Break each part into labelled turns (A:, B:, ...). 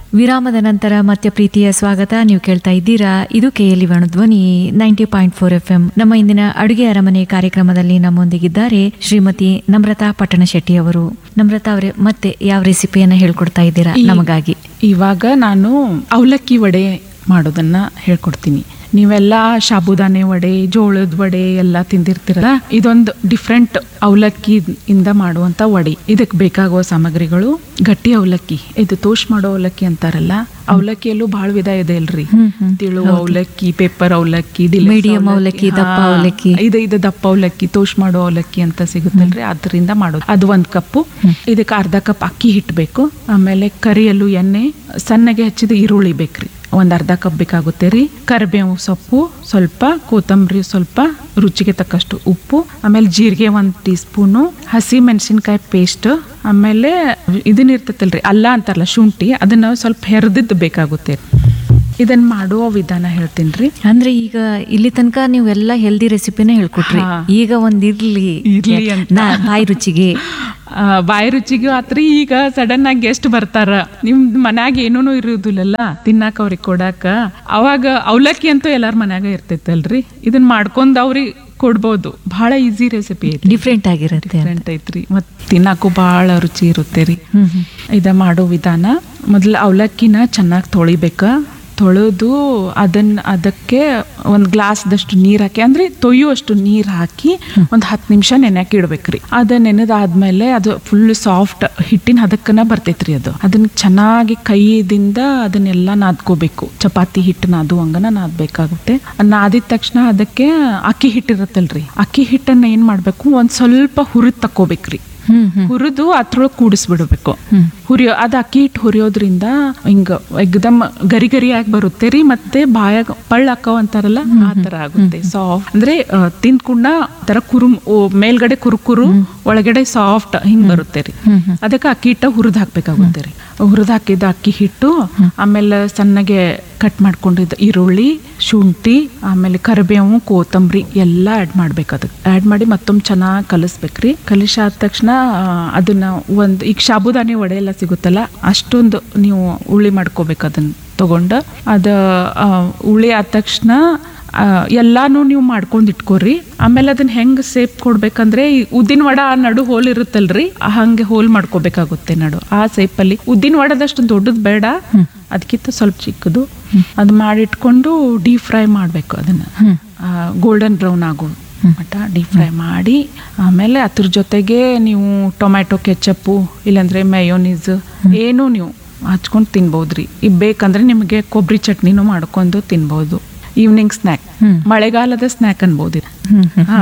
A: ವಿರಾಮದ ನಂತರ ಮತ್ತೆ ಪ್ರೀತಿಯ ಸ್ವಾಗತ ನೀವು ಕೇಳ್ತಾ ಇದ್ದೀರಾ ಇದು KL Dhwani ninety point four F M ನಮ್ಮ ಇಂದಿನ ಅಡುಗೆ ಅರಮನೆ ಕಾರ್ಯಕ್ರಮದಲ್ಲಿ ನಮ್ಮೊಂದಿಗಿದ್ದಾರೆ ಶ್ರೀಮತಿ ನಮ್ರತಾ ಪಟ್ಟಣ ಶೆಟ್ಟಿ ಅವರು ನಮ್ರತಾ ಅವರೇ ಮತ್ತೆ ಯಾವ ರೆಸಿಪಿಯನ್ನ ಹೇಳ್ಕೊಡ್ತಾ ಇದ್ದೀರಾ
B: ಈ-
A: ನಮಗಾಗಿ
B: ಇವಾಗ ನಾನು ಅವಲಕ್ಕಿ ವಡೆ ಮಾಡೋದನ್ನ ಹೇಳ್ಕೊಡ್ತೀನಿ ನೀವೆಲ್ಲ ಸಾಬುದಾನೆ ವಡೆ ಜೋಳದ ವಡೆ ಎಲ್ಲ ತಿಂದಿರ್ತೀರಲ್ಲ ಇದೊಂದು ಡಿಫ್ರೆಂಟ್ ಅವಲಕ್ಕಿ ಇಂದ ಮಾಡುವಂತ ವಡೆ ಇದಕ್ಕೆ ಬೇಕಾಗುವ ಸಾಮಗ್ರಿಗಳು ಗಟ್ಟಿ ಅವಲಕ್ಕಿ ಇದು ತೋಷ್ ಮಾಡೋ ಅವಲಕ್ಕಿ ಅಂತಾರಲ್ಲ ಅವಲಕ್ಕಿಯಲ್ಲೂ ಬಹಳ ವಿಧ ಇದೆ ಅಲ್ರಿ
A: ಹ್ಮ್, ಹ್ಮ್.
B: ತಿಳು ಅವಲಕ್ಕಿ ಪೇಪರ್ ಅವಲಕ್ಕಿ ದಿಲೆಸ್
A: Medium ಅವಲಕ್ಕಿ, ದಪ್ಪ
B: ಹಾ,
A: ಅವಲಕ್ಕಿ.
B: ಇದು ಇದು ದಪ್ಪ ಅವಲಕ್ಕಿ ತೋಷ್ ಮಾಡೋ ಅವಲಕ್ಕಿ ಅಂತ ಸಿಗುತ್ತಲ್ರಿ ಅದರಿಂದ ಮಾಡೋದು ಅದು ಒಂದ್ ಕಪ್ಪು ಇದಕ್ಕೆ ಅರ್ಧ ಕಪ್ ಅಕ್ಕಿ ಹಿಟ್ಟು ಬೇಕು ಆಮೇಲೆ ಕರಿಯಲು ಎಣ್ಣೆ ಸಣ್ಣಗೆ ಹಚ್ಚಿದ ಈರುಳ್ಳಿ ಬೇಕ್ರಿ ಒಂದ್ ಅರ್ಧ ಕಪ್ ಬೇಕಾಗುತ್ತೆ ರೀ ಕರಿಬೇವು ಸೊಪ್ಪು ಸ್ವಲ್ಪ ಕೊತ್ತಂಬರಿ ಸ್ವಲ್ಪ ರುಚಿಗೆ ತಕ್ಕಷ್ಟು ಉಪ್ಪು ಆಮೇಲೆ ಜೀರಿಗೆ ಒಂದ್ ಟೀ ಸ್ಪೂನು ಹಸಿ ಮೆಣಸಿನ್ಕಾಯಿ ಪೇಸ್ಟ್ ಆಮೇಲೆ ಇದನ್ನ ಇರ್ತೈತಲ್ರಿ ಅಲ್ಲ ಅಂತಾರಲ್ಲ ಶುಂಠಿ ಅದನ್ನ ಸ್ವಲ್ಪ ಹೆರ್ದಿದ್ದು ಬೇಕಾಗುತ್ತೆ ಇದನ್ನ ಮಾಡುವ ವಿಧಾನ ಹೇಳ್ತೀನಿ ರೀ
A: ಅಂದ್ರೆ ಈಗ ಇಲ್ಲಿ ತನಕ ನೀವೆಲ್ಲ ಹೆಲ್ದಿ ರೆಸಿಪಿನೇ ಹೇಳ್ಕೊಟ್ರಿ
B: ಹಾ.
A: ಈಗ ಒಂದ್ ಇರ್ಲಿ
B: ಇರ್ಲಿ ಅಂತ.
A: ನಾ ಬಾಯಿ ರುಚಿಗೆ
B: ಆ, ಬಾಯಿ ರುಚಿಗೂ ಆತ್ರಿ ಈಗ ಸಡನ್ ಆಗಿ ಗೆಸ್ಟ್ ಬರ್ತಾರ ನಿಮ್ ಮನ್ಯಾಗ ಏನೂನು ಇರುದಿಲ್ಲಲ್ಲ ತಿನ್ನಾಕ ಅವ್ರಿಗೆ ಕೊಡಾಕ ಅವಾಗ ಅವಲಕ್ಕಿ ಅಂತೂ ಎಲ್ಲಾರ ಮನ್ಯಾಗ ಇರ್ತೈತಲ್ರಿ ಇದನ್ನ ಮಾಡ್ಕೊಂಡ್ ಅವ್ರಿಗೆ ಕೊಡ್ಬೋದು ಬಹಳ ಈಸಿ ರೆಸಿಪಿ ಐತಿ
A: ಡಿಫ್ರೆಂಟ್ ಆಗಿರುತ್ತೆ
B: ಡಿಫ್ರೆಂಟ್ ಐತ್ರಿ ಮತ್ ತಿನ್ನಾಕು ಬಹಳ ರುಚಿ ಇರುತ್ತೆ ರೀ
A: ಹ್ಮ್ ಹ್ಮ್
B: ಇದ ಮಾಡೋ ವಿಧಾನ ಮೊದಲು ಅವಲಕ್ಕಿನ ಚೆನ್ನಾಗಿ ತೊಳಿಬೇಕ ತೊಳೆದು ಅದನ್ನ ಅದಕ್ಕೆ ಒಂದು ಗ್ಲಾಸ್ದಷ್ಟು ನೀರು ಹಾಕಿ ಅಂದ್ರೆ ತೊಯ್ಯುವಷ್ಟು ನೀರು ಹಾಕಿ ಒಂದು ಹತ್ತು ನಿಮಿಷ ನೆನೆಯಕ್ಕೆ ಇಡ್ಬೇಕ್ರಿ ಅದು ನೆನೆದಾದ್ಮೇಲೆ ಅದು ಫುಲ್ ಸಾಫ್ಟ್ ಹಿಟ್ಟಿನ ಹದಕ್ಕನ ಬರ್ತೈತ್ರಿ ಅದು ಅದನ್ನ ಚೆನ್ನಾಗಿ ಕೈದಿಂದ ಅದನ್ನೆಲ್ಲ ನಾದ್ಕೋಬೇಕು ಚಪಾತಿ ಹಿಟ್ಟು ನಾದು ಹಂಗನ ನಾದ್ಬೇಕಾಗುತ್ತೆ ನಾದಿದ ತಕ್ಷಣ ಅದಕ್ಕೆ ಅಕ್ಕಿ ಹಿಟ್ಟಿರುತ್ತಲ್ರಿ ಅಕ್ಕಿ ಹಿಟ್ಟನ್ನ ಏನ್ ಮಾಡ್ಬೇಕು ಒಂದ್ ಸ್ವಲ್ಪ ಹುರಿದ್ ತಕ್ಕೋಬೇಕ್ರಿ
A: ಹ್ಮ್ ಹ್ಮ್
B: ಹುರಿದು ಅದ್ರೊಳಗೆ ಕೂಡಿಸ್ಬಿಡ್ಬೇಕು
A: ಹ್ಮ್.
B: ಹುರಿಯೋ ಅದು ಅಕ್ಕಿ ಹಿಟ್ಟು ಹುರಿಯೋದ್ರಿಂದ ಹಿಂಗ ಎಕ್ದಮ್ ಗರಿ ಗರಿಯಾಗಿ ಬರುತ್ತೆ ರೀ ಮತ್ತೆ ಬಾಯಾಗ ಪಳ್ಳ ಹಾಕೋ ಅಂತಾರಲ್ಲ ಆ ತರ ಆಗುತ್ತೆ ಸಾಫ್ಟ್ ಅಂದ್ರೆ ಆ, ತಿಂದ್ಕುಂಡ ತರ ಕುರುಮ್ ಓ, ಮೇಲ್ಗಡೆ ಕುರುಕುರು ಒಳಗಡೆ ಸಾಫ್ಟ್ ಹಿಂಗ್ ಬರುತ್ತೆ ರೀ
A: ಹ್ಮ್ ಹ್ಮ್
B: ಅದಕ್ಕೆ ಅಕ್ಕಿ ಹಿಟ್ಟ ಹುರಿದು ಹಾಕ್ಬೇಕಾಗುತ್ತೆ ರೀ ಹುರಿದು ಹಾಕಿದ ಅಕ್ಕಿ ಹಿಟ್ಟು ಆಮೇಲೆ ಸಣ್ಣಗೆ ಕಟ್ ಮಾಡ್ಕೊಂಡಿದ್ದ ಈರುಳ್ಳಿ ಶುಂಠಿ ಆಮೇಲೆ ಕರಿಬೇವು ಕೊತ್ತಂಬರಿ ಎಲ್ಲ ಆ್ಯಡ್ ಮಾಡ್ಬೇಕು ಅದಕ್ಕೆ ಆ್ಯಡ್ ಮಾಡಿ ಮತ್ತೊಮ್ಮೆ ಚೆನ್ನಾಗಿ ಕಲಿಸ್ಬೇಕ್ರಿ ಕಲಿಸಾದ ತಕ್ಷಣ ಆ, ಅದನ್ನ ಒಂದು ಈಗ ಸಾಬುದಾನಿ ವಡೆ ಎಲ್ಲ ಸಿಗುತ್ತಲ್ಲ ಅಷ್ಟೊಂದು ನೀವು ಉಳ್ಳಿ ಮಾಡ್ಕೋಬೇಕು ಅದನ್ನ ತಗೊಂಡು ಅದು ಆ, ಉಳ್ಳಿ ಆದ ತಕ್ಷಣ ಆ, ಎಲ್ಲಾನು ನೀವು ಮಾಡ್ಕೊಂಡ್ ಇಟ್ಕೋರಿ ಆಮೇಲೆ ಅದನ್ನ ಹೆಂಗ್ ಸೇಪ್ ಕೊಡ್ಬೇಕಂದ್ರೆ ಈ ಉದ್ದಿನ ವಡ ಆ ನಡು ಹೋಲ್ ಇರುತ್ತಲ್ರಿ ಆ ಹಂಗೆ ಹೋಲ್ ಮಾಡ್ಕೋಬೇಕಾಗುತ್ತೆ ನಡು ಆ ಸೇಪಲ್ಲಿ ಉದ್ದಿನ ವಡದಷ್ಟು ದೊಡ್ಡದು ಬೇಡ ಅದಕ್ಕಿಂತ ಸ್ವಲ್ಪ ಚಿಕ್ಕದು ಅದು ಮಾಡಿಟ್ಕೊಂಡು ಡೀಪ್ ಫ್ರೈ ಮಾಡಬೇಕು ಅದನ್ನ ಗೋಲ್ಡನ್ ಬ್ರೌನ್ ಆಗೋ ಮಟ್ಟ ಡೀಪ್ ಫ್ರೈ ಮಾಡಿ ಆಮೇಲೆ ಅದ್ರ ಜೊತೆಗೆ ನೀವು ಟೊಮ್ಯಾಟೊ ಕೆಚಪ್ಪು ಇಲ್ಲಾಂದ್ರೆ ಮಯೋನೀಸ್ ಏನು ನೀವು ಹಚ್ಕೊಂಡು ತಿನ್ಬೋದ್ರಿ ಈಗ ಬೇಕಂದ್ರೆ ನಿಮಗೆ ಕೊಬ್ಬರಿ ಚಟ್ನಿನೂ ಮಾಡ್ಕೊಂಡು ತಿನ್ಬೋದು ಈವ್ನಿಂಗ್ ಸ್ನ್ಯಾಕ್
A: ಹ್ಮ್.
B: ಮಳೆಗಾಲದ ಸ್ನ್ಯಾಕ್ ಅನ್ಬೋದು ಇದು.
A: ಹ್ಮ್ ಹ್ಮ್
B: ಹಾ.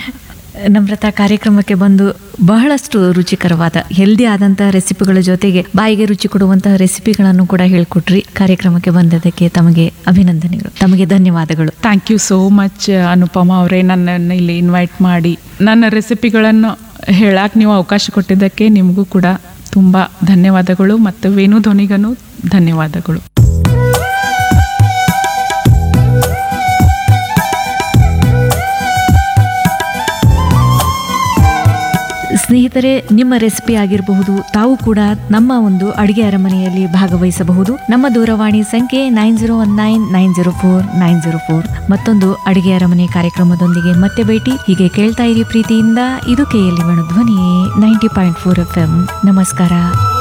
A: ನಮ್ರತಾ ಕಾರ್ಯಕ್ರಮಕ್ಕೆ ಬಂದು ಬಹಳಷ್ಟು ರುಚಿಕರವಾದ ಹೆಲ್ದಿ ಆದಂತಹ ರೆಸಿಪಿಗಳ ಜೊತೆಗೆ ಬಾಯಿಗೆ ರುಚಿ ಕೊಡುವಂತಹ ರೆಸಿಪಿಗಳನ್ನು ಕೂಡ ಹೇಳ್ಕೊಟ್ರಿ ಕಾರ್ಯಕ್ರಮಕ್ಕೆ ಬಂದದಕ್ಕೆ ತಮಗೆ ಅಭಿನಂದನೆಗಳು ತಮಗೆ ಧನ್ಯವಾದಗಳು
B: thank you so much Anupama ಅವರೇ ನನ್ನನ್ನು ಇಲ್ಲಿ ಇನ್ವೈಟ್ ಮಾಡಿ ನನ್ನ ರೆಸಿಪಿಗಳನ್ನು ಹೇಳಕ್ಕೆ ನೀವು ಅವಕಾಶ ಕೊಟ್ಟಿದ್ದಕ್ಕೆ ನಿಮಗೂ ಕೂಡ ತುಂಬ ಧನ್ಯವಾದಗಳು ಮತ್ತು ವೇಣು ಧ್ವನಿಗನು ಧನ್ಯವಾದಗಳು
A: ಸ್ನೇಹಿತರೆ ನಿಮ್ಮ ರೆಸಿಪಿ ಆಗಿರಬಹುದು ತಾವು ಕೂಡ ನಮ್ಮ ಒಂದು ಅಡಿಗೆ ಅರಮನೆಯಲ್ಲಿ ಭಾಗವಹಿಸಬಹುದು ನಮ್ಮ ದೂರವಾಣಿ ಸಂಖ್ಯೆ nine zero one nine nine zero four nine zero four ಮತ್ತೊಂದು ಅಡಿಗೆ ಅರಮನೆ ಕಾರ್ಯಕ್ರಮದೊಂದಿಗೆ ಮತ್ತೆ ಭೇಟಿ ಹೀಗೆ ಕೇಳ್ತಾ ಇರಿ ಪ್ರೀತಿಯಿಂದ ಇದು KL Dhwani ninety point four F M ನಮಸ್ಕಾರ